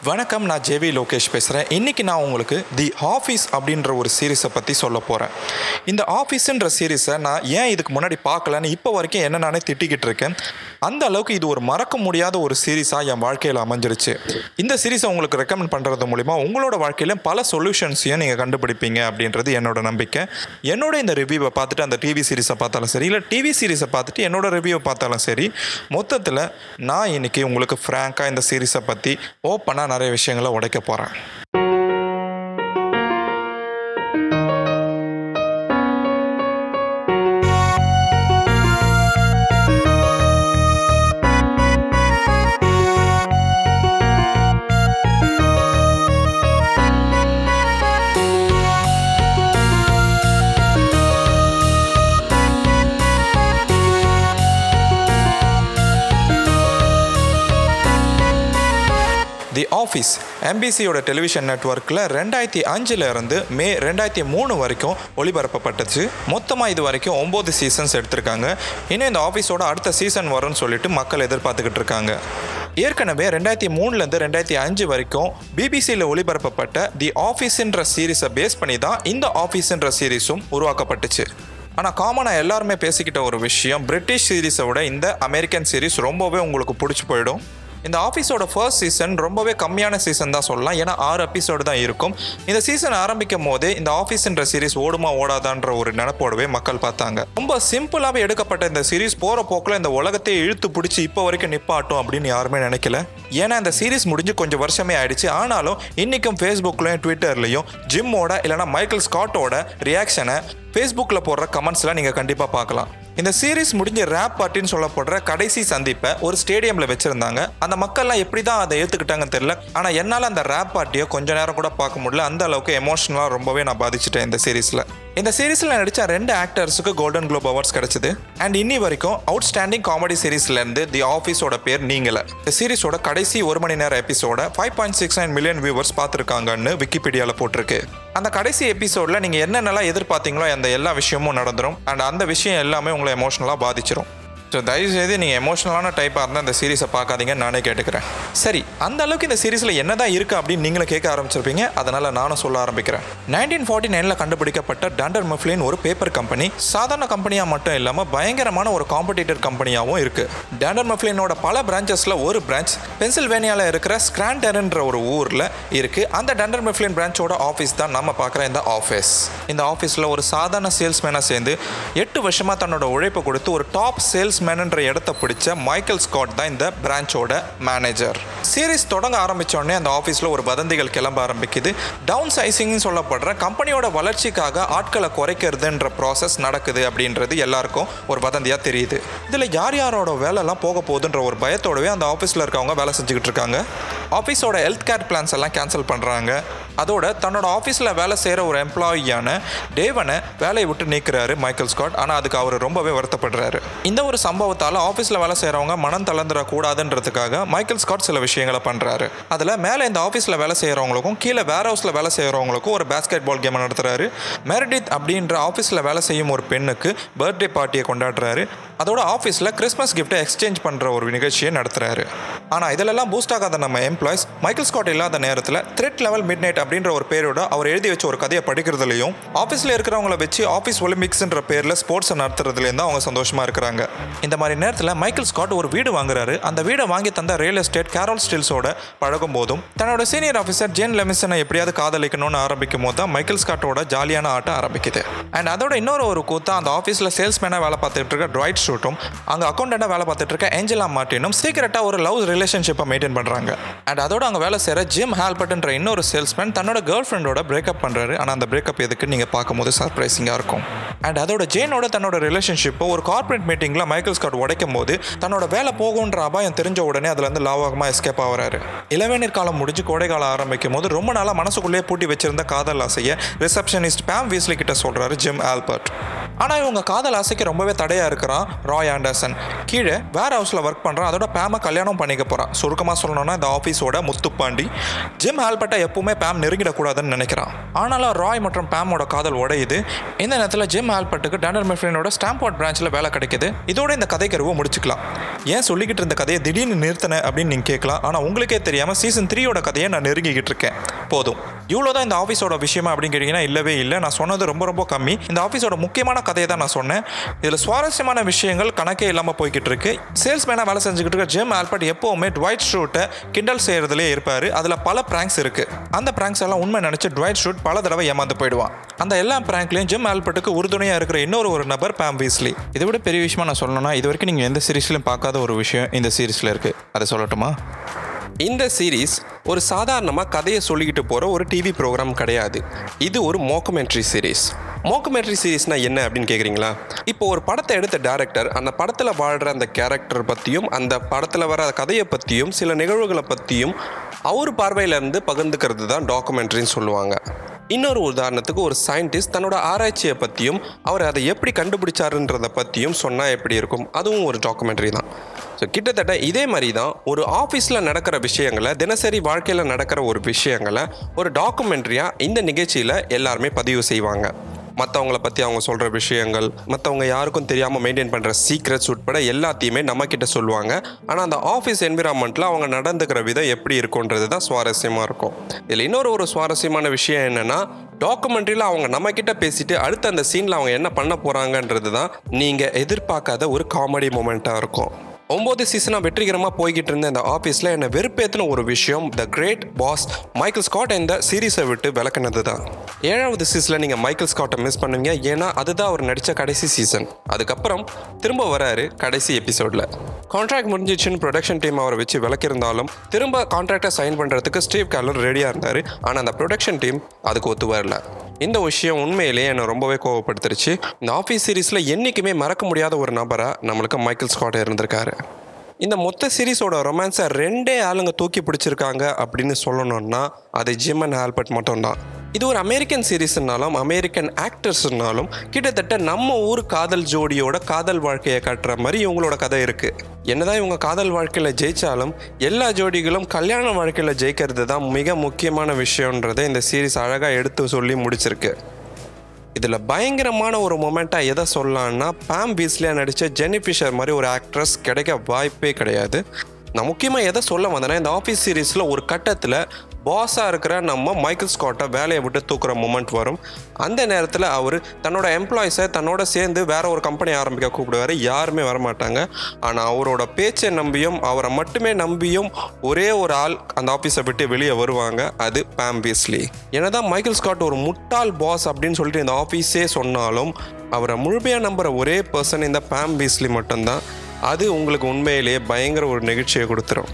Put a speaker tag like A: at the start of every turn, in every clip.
A: வணக்கம் நான் ஜேவி லோகேஷ் பேசுகிறேன் இன்றைக்கி நான் உங்களுக்கு தி ஆஃபீஸ் அப்படின்ற ஒரு சீரீஸை பற்றி சொல்ல போகிறேன் இந்த ஆஃபீஸுன்ற சீரீஸை நான் ஏன் இதுக்கு முன்னாடி பார்க்கலன்னு இப்போ வரைக்கும் என்ன நானே திட்டிக்கிட்டு இருக்கேன் அந்த அளவுக்கு இது ஒரு மறக்க முடியாத ஒரு சீரீஸாக என் வாழ்க்கையில் அமைஞ்சிருச்சு இந்த சீரீஸை உங்களுக்கு ரெக்கமெண்ட் பண்ணுறது மூலிமா உங்களோட வாழ்க்கையிலும் பல சொல்யூஷன்ஸையும் நீங்கள் கண்டுபிடிப்பீங்க அப்படின்றது என்னோட நம்பிக்கை என்னோட இந்த ரிவ்யூவை பார்த்துட்டு அந்த டிவி சீரீஸை பார்த்தாலும் சரி இல்லை டிவி சீரீஸை பார்த்துட்டு என்னோட ரிவ்யூவை பார்த்தாலும் சரி மொத்தத்தில் நான் இன்னைக்கு உங்களுக்கு ஃப்ராங்காக இந்த சீரீஸை பற்றி ஓப்பனாக நிறைய விஷயங்களை உடைக்க போகிறேன் தி ஆஃபீஸ் எம்பிசியோட டெலிவிஷன் நெட்ஒர்க்கில் ரெண்டாயிரத்தி அஞ்சுல இருந்து மே ரெண்டாயிரத்தி மூணு வரைக்கும் ஒளிபரப்பப்பட்டுச்சு மொத்தமாக இது வரைக்கும் ஒம்பது சீசன்ஸ் எடுத்திருக்காங்க இன்னும் இந்த ஆஃபீஸோட அடுத்த சீசன் வரும்னு சொல்லிட்டு மக்கள் எதிர்பார்த்துக்கிட்டு இருக்காங்க ஏற்கனவே ரெண்டாயிரத்தி மூணுலேருந்து ரெண்டாயிரத்தி அஞ்சு வரைக்கும் பிபிசியில் ஒளிபரப்பப்பட்ட தி ஆஃபீஸ்ன்ற சீரீஸை பேஸ் பண்ணி தான் இந்த ஆஃபீஸ்ன்ற சீரீஸும் உருவாக்கப்பட்டுச்சு ஆனால் காமனாக எல்லாருமே பேசிக்கிட்ட ஒரு விஷயம் பிரிட்டிஷ் சீரீஸை விட இந்த அமெரிக்கன் சீரீஸ் ரொம்பவே உங்களுக்கு பிடிச்சி போயிடும் இந்த ஆஃபீஸோட ஃபர்ஸ்ட் சீசன் ரொம்பவே கம்மியான சீசன் தான் சொல்லலாம் ஏன்னா ஆறு எபிசோடு தான் இருக்கும் இந்த சீசன் ஆரம்பிக்கும் போதே இந்த ஆஃபீஸ்ன்ற சீரிஸ் ஓடுமா ஓடாதான்ற ஒரு நினப்போடவே மக்கள் பார்த்தாங்க ரொம்ப சிம்பிளாகவே எடுக்கப்பட்ட இந்த சீரிஸ் போகிற போக்கில் இந்த உலகத்தையே இழுத்து பிடிச்சி இப்போ வரைக்கும் நிப்பாட்டும் அப்படின்னு யாருமே நினைக்கல ஏன்னா இந்த சீரிஸ் முடிஞ்சு கொஞ்சம் வருஷமே ஆயிடுச்சு ஆனாலும் இன்றைக்கும் ஃபேஸ்புக்லையும் ட்விட்டர்லையும் ஜிம்மோட இல்லைனா மைக்கேல் ஸ்காட்டோட ரியாக்ஷனை ஃபேஸ்புக்கில் போடுற கமெண்ட்ஸ்லாம் நீங்கள் கண்டிப்பாக பார்க்கலாம் இந்த சீரிஸ் முடிஞ்ச ரேப் பார்ட்டின்னு சொல்லப்படுற கடைசி சந்திப்பை ஒரு ஸ்டேடியமில் வச்சுருந்தாங்க அந்த மக்கள்லாம் எப்படி தான் அதை ஏற்றுக்கிட்டாங்கன்னு தெரியல ஆனால் என்னால் அந்த ரேப் பார்ட்டியை கொஞ்ச நேரம் கூட பார்க்க முடியல அந்த அளவுக்கு எமோஷனலாக ரொம்பவே நான் பாதிச்சிட்டேன் இந்த சீரிஸில் இந்த சீரிஸில் நடித்த ரெண்டு ஆக்டர்ஸுக்கு கோல்டன் குளோப் அவார்ட்ஸ் கிடைச்சது அண்ட் இன்னி வரைக்கும் அவுட்ஸ்டாண்டிங் காமெடி சீரிஸ்லேருந்து தி ஆஃபீஸோட பேர் நீங்கள இந்த சீரிஸோட கடைசி ஒரு மணி நேரம் episode five point six nine million viewers பார்த்துருக்காங்கன்னு விக்கிபீடியாவில் போட்டிருக்கு அந்த கடைசி எபிசோடில் நீங்கள் என்னென்னலாம் எதிர்பார்த்தீங்களோ அந்த எல்லா விஷயமும் நடந்துரும் அண்ட் அந்த விஷயம் எல்லாமே உங்களை எமோஷனலாக பாதிச்சிரும் ஸோ தயவுசெய்து நீங்கள் எமோஷனலான டைப்பாக இருந்தால் இந்த சீரிஸை பார்க்காதீங்கன்னு நானே கேட்டுக்கிறேன் சரி அந்த அளவுக்கு இந்த சீரிஸில் என்ன தான் இருக்குது அப்படின்னு நீங்களும் கேட்க ஆரம்பிச்சிருப்பீங்க அதனால் நானும் சொல்ல ஆரம்பிக்கிறேன் நைன்டீன் ஃபார்ட்டி நைனில் கண்டுபிடிக்கப்பட்ட டண்டர் மெஃப்ளின் ஒரு பேப்பர் கம்பெனி சாதாரண கம்பெனியாக மட்டும் இல்லாமல் பயங்கரமான ஒரு காம்படிட்டர் கம்பெனியாகவும் இருக்குது டண்டர் மெஃப்ளினோட பல பிரான்ச்சஸில் ஒரு பிரான்ச் பென்சில்வேனியாவில் இருக்கிற ஸ்கிராண்டர்ன்ற ஒரு ஊரில் இருக்குது அந்த டண்டர் மெஃப்ளின் பிரான்ச்சோட ஆஃபீஸ் தான் நம்ம பார்க்குற இந்த ஆஃபீஸ் இந்த ஆஃபீஸில் ஒரு சாதாரண சேல்ஸ்மேனாக சேர்ந்து எட்டு வருஷமாக தன்னோட உழைப்பை கொடுத்து ஒரு டாப் சேல்ஸ்மேனுன்ற இடத்த பிடிச்ச மைக்கேல் ஸ்காட் தான் இந்த பிரான்ச்சோட மேனேஜர் சீரிஸ் தொடங்க ஆரம்பித்தோடனே அந்த ஆஃபீஸில் ஒரு வதந்திகள் கிளம்ப ஆரம்பிக்குது டவுன் சைசிங்னு சொல்லப்படுற கம்பெனியோட வளர்ச்சிக்காக ஆட்களை குறைக்கிறதுன்ற ப்ராசஸ் நடக்குது அப்படின்றது எல்லாருக்கும் ஒரு வதந்தியாக தெரியுது இதில் யார் யாரோட வேலைலாம் போக போகுதுன்ற ஒரு பயத்தோடவே அந்த ஆஃபீஸில் இருக்கவங்க வேலை செஞ்சுக்கிட்டு இருக்காங்க ஆஃபீஸோட ஹெல்த் கேர் பிளான்ஸ் எல்லாம் கேன்சல் பண்ணுறாங்க அதோட தன்னோட ஆஃபீஸில் வேலை செய்கிற ஒரு எம்ப்ளாயியான டேவனை வேலையை விட்டு நீக்கிறாரு மைக்கேல் ஸ்காட் ஆனால் அதுக்கு அவர் ரொம்பவே வருத்தப்படுறாரு இந்த ஒரு சம்பவத்தால் ஆஃபீஸில் வேலை செய்கிறவங்க மனம் தளர்ந்துடக்கூடாதுன்றதுக்காக மைக்கேல் ஸ்காட் சில விஷயங்களை பண்ணுறாரு அதில் மேலே இந்த ஆஃபீஸில் வேலை செய்கிறவங்களுக்கும் கீழே வேர் ஹவுஸில் வேலை செய்கிறவங்களுக்கும் ஒரு பேஸ்கெட் பால் கேம் நடத்துகிறாரு மெரடித் அப்படின்ற ஆஃபீஸில் வேலை செய்யும் ஒரு பெண்ணுக்கு பர்த்டே பார்ட்டியை கொண்டாடுறாரு அதோட ஆஃபீஸில் கிறிஸ்மஸ் கிஃப்ட்டை எக்ஸ்சேஞ்ச் பண்ணுற ஒரு நிகழ்ச்சியை நடத்துகிறாரு ஆனால் இதிலெல்லாம் பூஸ்ட் ஆகாத நம்ம எம்ப்ளாய்ஸ் மைக்கேல் ஸ்காட் இல்லாத நேரத்தில் த்ரெட் லெவல் மிட் நைட் அப்படின்ற ஒரு பேரோட அவர் எழுதி வச்ச ஒரு கதையை படிக்கிறதுலையும் ஆஃபீஸில் இருக்கிறவங்கள வச்சு ஆஃபீஸ் ஒலிம்பிக்ஸ்ன்ற பேரில் ஸ்போர்ட்ஸை நடத்துறதுலேயும் தான் அவங்க சந்தோஷமாக இருக்கிறாங்க இந்த மாதிரி நேரத்தில் மைக்கேல் ஸ்காட் ஒரு வீடு வாங்குறாரு அந்த வீடை வாங்கி தந்த ரியல் எஸ்டேட் கேரோல் ஸ்டில்ஸோட பழகும் போதும் தன்னோட சீனியர் ஆஃபீஸர் ஜேன் லெமிசனை எப்படியாவது காதலிக்கணும்னு ஆரம்பிக்கும் போது தான் மைக்கேல் ஸ்காட்டோட ஜாலியான ஆட்டம் ஆரம்பிக்குது அண்ட் அதோட இன்னொரு ஒரு கூத்தா அந்த ஆஃபீஸில் சேல்ஸ்மேனாக வேலை பார்த்துட்டு இருக்க ட்ராய்ட் ஷூட்டும் அங்கே அக்கௌண்டண்ட்டாக வேலை பார்த்துட்டு இருக்க ஏஞ்சலா மார்ட்டினும் சீக்கிரட்டாக ஒரு லவ் ரிலேஷன்ஷிப்பை மெயின்டைன் பண்ணுறாங்க அண்ட் அதோட அங்கே வேலை செய்கிற ஜிம் ஹால்பர்ட்ன்ற இன்னொரு சேல்ஸ்மேன் தன்னோட கேர்ள் ஃப்ரெண்டோட பிரேக்கப் பண்ணுறாரு ஆனால் அந்த பிரேக்கப் எதுக்கு நீங்கள் பார்க்கும்போது சர்ப்ரைசிங்காக இருக்கும் அண்ட் அதோட ஜேனோட தன்னோட ரிலேஷன்ஷிப்பை ஒரு கார்ப்பரேட் மீட்டிங்கில் மைக்கேல் ஸ்காட் உடைக்கும் போது தன்னோட வேலை போகுன்ற அபாயம் தெரிஞ்ச உடனே அதுலேருந்து லாவாகமாக எஸ்கேப் ஆகிறாரு இளவேநீர் காலம் முடிஞ்சு கோடை காலம் ஆரம்பிக்கும் போது ரொம்ப நாளாக மனசுக்குள்ளேயே பூட்டி வச்சிருந்த காதல் ஆசையை ரிசப்ஷனிஸ்ட் பேம் வீஸ்லி கிட்ட சொல்கிறாரு ஜிம் ஆல்பர்ட் ஆனால் இவங்க காதல் ஆசைக்கு ரொம்பவே தடையாக இருக்கிறான் ராய் ஆண்டர்சன் கீழே வேர் ஹவுஸில் ஒர்க் பண்ணுறான் அதோட பேமை கல்யாணம் பண்ணிக்க போகிறான் சுருக்கமாக சொல்லணும்னா இந்த ஆஃபீஸோட முத்துப்பாண்டி ஜிம் ஹால்பர்ட்டை எப்பவுமே பேம் நெருங்கிடக்கூடாதுன்னு நினைக்கிறான் ஆனாலும் ராய் மற்றும் பேமோட காதல் உடையுது இந்த நேரத்தில் ஜிம் ஹால்பர்ட்டுக்கு டேண்டர் மெஃப்ளினோட ஸ்டாம்போர்ட் பிரான்ச்சில் வேலை கிடைக்குது இதோட இந்த கதை கருவை முடிச்சுக்கலாம் ஏன் சொல்லிக்கிட்டு இருந்த கதையை திடீர்னு நிறுத்தினேன் அப்படின்னு நீங்கள் கேட்கலாம் ஆனால் உங்களுக்கே தெரியாமல் சீசன் த்ரீயோட கதையை நான் நெருங்கிக்கிட்டு இருக்கேன் போதும் இவ்வளோதான் இந்த ஆஃபீஸோட விஷயமா அப்படின்னு கேட்டிங்கன்னா இல்லவே இல்லை நான் சொன்னது ரொம்ப ரொம்ப கம்மி இந்த ஆஃபீஸோட முக்கியமான கதையை தான் நான் சொன்னேன் இதில் சுவாரஸ்யமான விஷயங்கள் கணக்கே இல்லாமல் போய்கிட்டு இருக்கு சேல்ஸ்மேனாக வேலை செஞ்சுக்கிட்டு இருக்க ஜிம் ஆல்பர்ட் எப்போவுமே ட்வைட் ஷூட்டை கிண்டல் செய்கிறதுலே இருப்பார் அதில் பல ப்ராங்க்ஸ் இருக்குது அந்த ப்ராங்க்ஸ் எல்லாம் உண்மை நினச்சி ட்வைட் ஷூட் பல தடவை ஏமாந்து போயிடுவான் அந்த எல்லா ப்ராங்க்லையும் ஜிம் ஆல்பர்ட்டுக்கு உறுதுணையாக இருக்கிற இன்னொரு ஒரு நபர் பேம் வீஸ்லி இதை விட பெரிய விஷயமா நான் சொல்லணும்னா இது வரைக்கும் நீங்கள் எந்த சீரிஸ்லையும் பார்க்காத ஒரு விஷயம் இந்த சீரிஸில் இருக்குது அதை சொல்லட்டுமா
B: இந்த சீரீஸ் ஒரு சாதாரணமாக கதையை சொல்லிக்கிட்டு போகிற ஒரு டிவி ப்ரோக்ராம் கிடையாது இது ஒரு மோக்குமெண்ட்ரி சீரீஸ் மோக்குமெண்ட்ரி சீரீஸ்னால் என்ன அப்படின்னு கேட்குறீங்களா இப்போ ஒரு படத்தை எடுத்த டேரக்டர் அந்த படத்தில் வாழ்கிற அந்த கேரக்டர் பற்றியும் அந்த படத்தில் வர கதையை பற்றியும் சில நிகழ்வுகளை பற்றியும் அவர் பார்வையிலேருந்து பகிர்ந்துக்கிறது தான் டாக்குமெண்ட்ரின்னு சொல்லுவாங்க இன்னொரு உதாரணத்துக்கு ஒரு சயின்டிஸ்ட் தன்னோட ஆராய்ச்சியை பற்றியும் அவர் அதை எப்படி கண்டுபிடிச்சாருன்றதை பற்றியும் சொன்னால் எப்படி இருக்கும் அதுவும் ஒரு டாக்குமெண்ட்ரி தான் ஸோ கிட்டத்தட்ட இதே மாதிரி தான் ஒரு ஆஃபீஸில் நடக்கிற விஷயங்களை தினசரி வாழ்க்கையில் நடக்கிற ஒரு விஷயங்களை ஒரு டாக்குமெண்ட்ரியாக இந்த நிகழ்ச்சியில் எல்லாருமே பதிவு செய்வாங்க மற்றவங்கள பற்றி அவங்க சொல்கிற விஷயங்கள் மற்றவங்க யாருக்கும் தெரியாமல் மெயின்டைன் பண்ணுற சீக்ரெட்ஸ் உட்பட எல்லாத்தையுமே நம்மக்கிட்ட சொல்லுவாங்க ஆனால் அந்த ஆஃபீஸ் என்விரான்மெண்ட்டில் அவங்க நடந்துக்கிற விதம் எப்படி இருக்குன்றது தான் சுவாரஸ்யமாக இருக்கும் இதில் இன்னொரு ஒரு சுவாரஸ்யமான விஷயம் என்னென்னா டாக்குமெண்ட்ரியில் அவங்க நம்மக்கிட்ட பேசிட்டு அடுத்த அந்த சீனில் அவங்க என்ன பண்ண போகிறாங்கன்றது தான் நீங்கள் எதிர்பார்க்காத ஒரு காமெடி மூமெண்ட்டாக இருக்கும் ஒம்பது சீசனாக வெற்றிகரமாக போய்கிட்டு இருந்த இந்த ஆஃபீஸில் என்னை வெறுப்பேற்றின ஒரு விஷயம் the great boss Michael Scott இந்த சீரீஸை விட்டு விளக்குனது தான் ஏழாவது சீசனில் நீங்கள் மைக்கேல் ஸ்காட்டை மிஸ் பண்ணுவீங்க ஏன்னா அதுதான் அவர் நடித்த கடைசி சீசன் அதுக்கப்புறம் திரும்ப வராரு கடைசி எபிசோடில் கான்ட்ராக்ட் முடிஞ்சிச்சுன்னு ப்ரொடக்ஷன் டீம் அவரை வச்சு விளக்கியிருந்தாலும் திரும்ப கான்ட்ராக்டை சைன் பண்ணுறதுக்கு ஸ்டீவ் கேலர் ரெடியாக இருந்தார் ஆனால் அந்த ப்ரொடக்ஷன் டீம் அதுக்கு ஒத்து வரல இந்த விஷயம் உண்மையிலேயே என்னை ரொம்பவே கோவப்படுத்துருச்சு இந்த ஆஃபீஸ் சீரீஸில் என்றைக்குமே மறக்க முடியாத ஒரு நபராக நம்மளுக்கு மைக்கேல் ஸ்காட் இருந்திருக்காரு இந்த மொத்த சீரீஸோட ரொமான்ஸை ரெண்டே ஆளுங்க தூக்கி பிடிச்சிருக்காங்க அப்படின்னு சொல்லணும்னா அது ஜிம் அண்ட் ஆல்பர்ட் மட்டும்தான் இது ஒரு அமெரிக்கன் சீரீஸ்னாலும் அமெரிக்கன் ஆக்டர்ஸ்னாலும் கிட்டத்தட்ட நம்ம ஊர் காதல் ஜோடியோட காதல் வாழ்க்கையை காட்டுற மாதிரி இவங்களோட கதை இருக்குது என்னதான் இவங்க காதல் வாழ்க்கையில் ஜெயிச்சாலும் எல்லா ஜோடிகளும் கல்யாண வாழ்க்கையில் ஜெயிக்கிறது தான் மிக முக்கியமான விஷயன்றதை இந்த சீரீஸ் அழகாக எடுத்து சொல்லி முடிச்சிருக்கு இதில் பயங்கரமான ஒரு மொமெண்ட்டாக எதை சொல்லலான்னா பேம் பீஸ்லியாக நடித்த ஜெனி ஃபிஷர் மாதிரி ஒரு ஆக்ட்ரஸ் கிடைக்க வாய்ப்பே கிடையாது நான் முக்கியமாக எதை சொல்ல வந்தேன்னா இந்த ஆஃபீஸ் சீரீஸில் ஒரு கட்டத்தில் பாஸாக இருக்கிற நம்ம மைக்கேல் ஸ்காட்டை வேலையை விட்டு தூக்குற மூமெண்ட் வரும் அந்த நேரத்தில் அவர் தன்னோட எம்ப்ளாயிஸை தன்னோட சேர்ந்து வேற ஒரு கம்பெனி ஆரம்பிக்க கூப்பிடுவார் யாருமே வரமாட்டாங்க ஆனால் அவரோட பேச்சை நம்பியும் அவரை மட்டுமே நம்பியும் ஒரே ஒரு ஆள் அந்த ஆஃபீஸை விட்டு வெளியே வருவாங்க அது பேம் பீஸ்லி என்னதான் மைக்கேல் ஸ்காட் ஒரு முட்டாள் பாஸ் அப்படின்னு சொல்லிட்டு இந்த ஆஃபீஸே சொன்னாலும் அவரை முழுமையாக நம்புகிற ஒரே பர்சன் இந்த பேம் பீஸ்லி மட்டும்தான் அது உங்களுக்கு உண்மையிலேயே பயங்கர ஒரு நிகழ்ச்சியை கொடுத்துரும்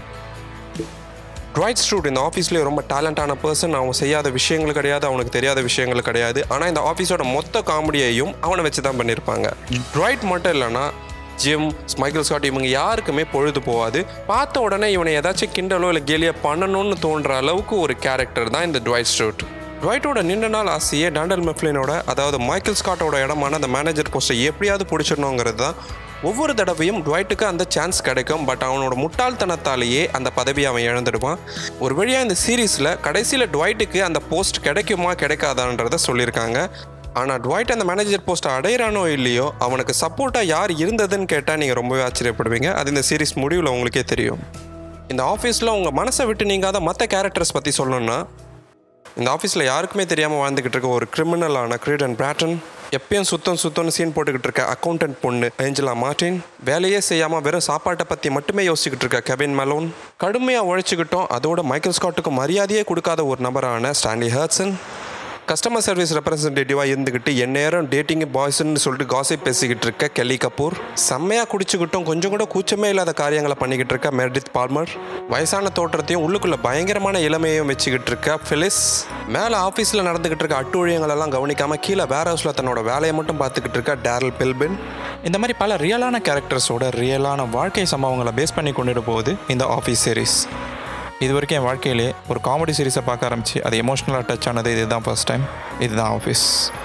B: ட்ரைட் ஸ்ட்ரூட் இந்த ஆஃபீஸ்லேயே ரொம்ப டேலண்டான பர்சன் அவன் செய்யாத விஷயங்கள் கிடையாது அவனுக்கு தெரியாத விஷயங்கள் கிடையாது ஆனால் இந்த ஆஃபீஸோட மொத்த காமெடியையும் அவனை வச்சு தான் பண்ணியிருப்பாங்க ட்ரைட் மட்டும் இல்லைன்னா ஜிம் மைக்கேல் ஸ்காட் இவங்க யாருக்குமே பொழுது போகாது பார்த்த உடனே இவனை ஏதாச்சும் கிண்டலோ இல்லை கேலியோ பண்ணணும்னு தோன்ற அளவுக்கு ஒரு கேரக்டர் தான் இந்த ட்வைட் ஸ்ட்ரூட் ட்வைட்டோட நீண்ட நாள் ஆசையே டாண்டல் மெஃப்ளினோட அதாவது மைக்கேல் ஸ்காட்டோட இடமான அந்த மேனேஜர் போஸ்ட்டை எப்படியாவது பிடிச்சிடணுங்கிறது தான் ஒவ்வொரு தடவையும் ட்வைட்டுக்கு அந்த சான்ஸ் கிடைக்கும் பட் அவனோட முட்டாள்தனத்தாலேயே அந்த பதவியை அவன் இழந்துடுவான் ஒரு வழியாக இந்த சீரீஸில் கடைசியில் ட்வைட்டுக்கு அந்த போஸ்ட் கிடைக்குமா கிடைக்காதான்றத சொல்லியிருக்காங்க ஆனால் ட்வைட் அந்த மேனேஜர் போஸ்ட்டை அடையிறானோ இல்லையோ அவனுக்கு சப்போர்ட்டாக யார் இருந்ததுன்னு கேட்டால் நீங்கள் ரொம்பவே ஆச்சரியப்படுவீங்க அது இந்த சீரீஸ் முடிவில் உங்களுக்கே தெரியும் இந்த ஆஃபீஸில் உங்கள் மனசை விட்டு நீங்காத மற்ற கேரக்டர்ஸ் பற்றி சொல்லணும்னா இந்த ஆஃபீஸில் யாருக்குமே தெரியாமல் வாழ்ந்துக்கிட்டு இருக்க ஒரு கிரிமினலான கிரீட் அண்ட் பிராட்டன் எப்பயும் சுத்தம் சுத்தம்னு சீன் போட்டுக்கிட்டு இருக்க அக்கௌண்டன்ட் பொண்ணு ஏஞ்சலா மார்டின் வேலையே செய்யாமல் வெறும் சாப்பாட்டை பற்றி மட்டுமே யோசிச்சுக்கிட்டு இருக்க கெவின் மெலோன் கடுமையாக உழைச்சிக்கிட்டோம் அதோட மைக்கேல் ஸ்காட்டுக்கு மரியாதையே கொடுக்காத ஒரு நபரான ஸ்டான்லி ஹர்ட்சன் கஸ்டமர் சர்வீஸ் ரெப்ரசன்டேட்டிவாக இருந்துக்கிட்டு எந்நேரம் டேட்டிங் பாய்ஸ்ன்னு சொல்லிட்டு காசிப் பேசிக்கிட்டு இருக்க கெல்லி கபூர் செம்மையாக குடிச்சுக்கிட்டும் கொஞ்சம் கூட கூச்சமே இல்லாத காரியங்களை பண்ணிக்கிட்டு இருக்க மெர்டித் பால்மர் வயசான தோற்றத்தையும் உள்ளுக்குள்ள பயங்கரமான இளமையையும் வச்சுக்கிட்டு இருக்க ஃபிலிஸ் மேலே ஆஃபீஸில் நடந்துக்கிட்டு இருக்க அட்டுழியங்களெல்லாம் கவனிக்காமல் கீழே வேர் ஹவுஸில் தன்னோட வேலையை மட்டும் பார்த்துக்கிட்டு இருக்க டேரல் பில்பின்
A: இந்த மாதிரி பல ரியலான கேரக்டர்ஸோட ரியலான வாழ்க்கை சம்பவங்களை பேஸ் பண்ணி கொண்டுட்டு போகுது இந்த ஆஃபீஸ் சீரிஸ் இது வரைக்கும் என் வாழ்க்கையிலே ஒரு காமெடி சீரிஸை பார்க்க ஆரம்பிச்சு அது எமோஷ்னலாக டச் ஆனது இதுதான் ஃபர்ஸ்ட் டைம் இதுதான் ஆஃபீஸ்